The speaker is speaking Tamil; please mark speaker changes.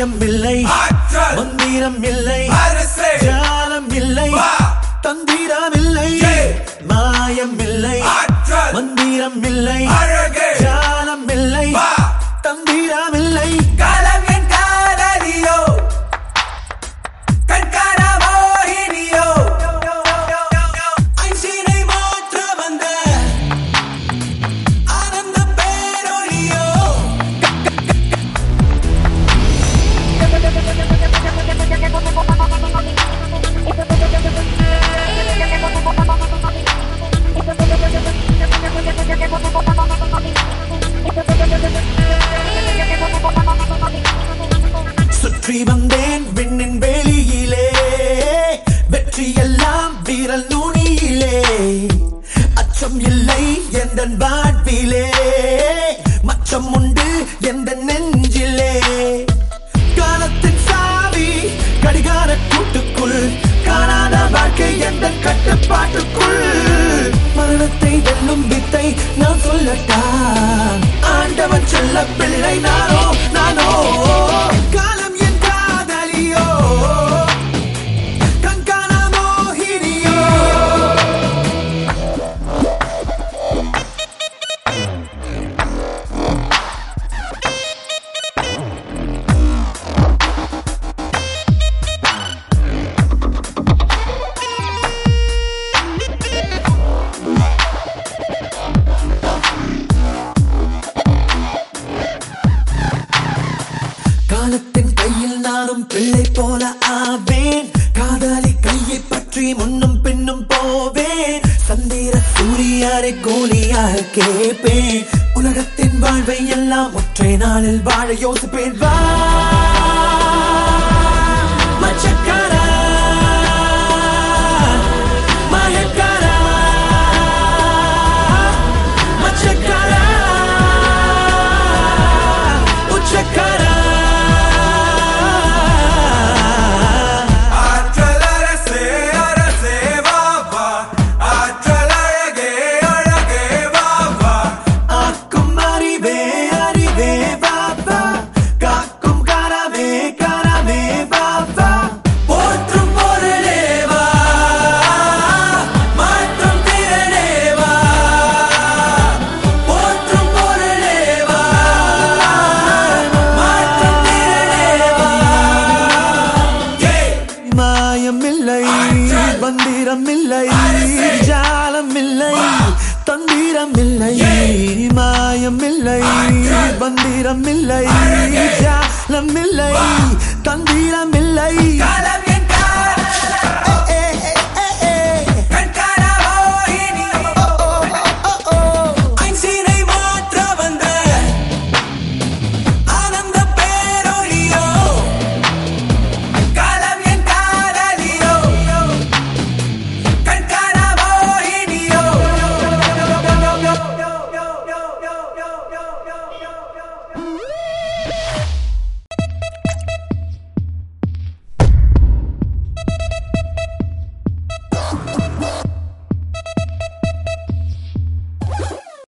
Speaker 1: மாயம் இல்லை
Speaker 2: ஆற்றல்.
Speaker 1: மந்திரம் இல்லை
Speaker 2: அரசே.
Speaker 1: ஜாலம் இல்லை
Speaker 2: வா.
Speaker 1: தந்திரம் இல்லை
Speaker 2: ஏய்.
Speaker 1: மாயம் இல்லை
Speaker 2: ஆற்றல்.
Speaker 1: மந்திரம் இல்லை
Speaker 2: அழகே.
Speaker 1: ஜாலம் இல்லை
Speaker 2: வா.
Speaker 1: தந்திரம் இல்லை
Speaker 2: காலம் என் காதலியோ கண்காண மோகினியோ
Speaker 1: ஐன்ஸ்டீனை மாற்ற வந்த ஆனந்த பேரொழியோ சுற்றி வந்தேன் விண்ணின் வெளியிலே வெற்றியெல்லாம் வீரல் நுனியிலே அச்சம் இல்லை எந்த வாழ்விலே மச்சம் உண்டு எந்த நெஞ்சிலே காலத்தின் சாவி கடிகார கூட்டுக்குள் காணாத வாழ்க்கை எந்த கட்டுப்பாட்டுக்குள் மரணத்தை வெல்லும் வித்தை நான் சொல்லட்டா ஆண்டவன் செல்ல பிள்ளை நானோ நானோ காலம் என் காதலியோ கண்காண மோகினியோ காலத்தின் கையில் நானும் பிள்ளை போல ஆவேன் காதலி கையை பற்றி முன்னும் பின்னும் போவேன் சந்திர சூரியாரை கோலியாக கேட்பேன் உலகத்தின் வாழ்வை எல்லாம் ஒற்றை நாளில் வாழ யோசிப்பேன் வா மச்சக்காரா மாயக்காரா மச்சக்காரா உச்சக்காரா
Speaker 2: ஆற்றல் அரசே அரசே வா வா ஆற்றல் அழகே அழகே வா வா
Speaker 1: ஆக்கும் அறிவே அறிவே பாபா காக்கும் கரமே கரமே பாபா
Speaker 2: போற்றும் பொருளே வா மாற்றும் திறனே வா போற்றும் பொருளே வா மாற்றும் திறனே வா ஏய்
Speaker 1: மாயமில்லை மந்திரமில்லை ஜாலமில்லை தந்திரமில்லை மாயமில்லை மந்திரமில்லை ஜாலமில்லை தந்திரமில்லை
Speaker 2: காலம்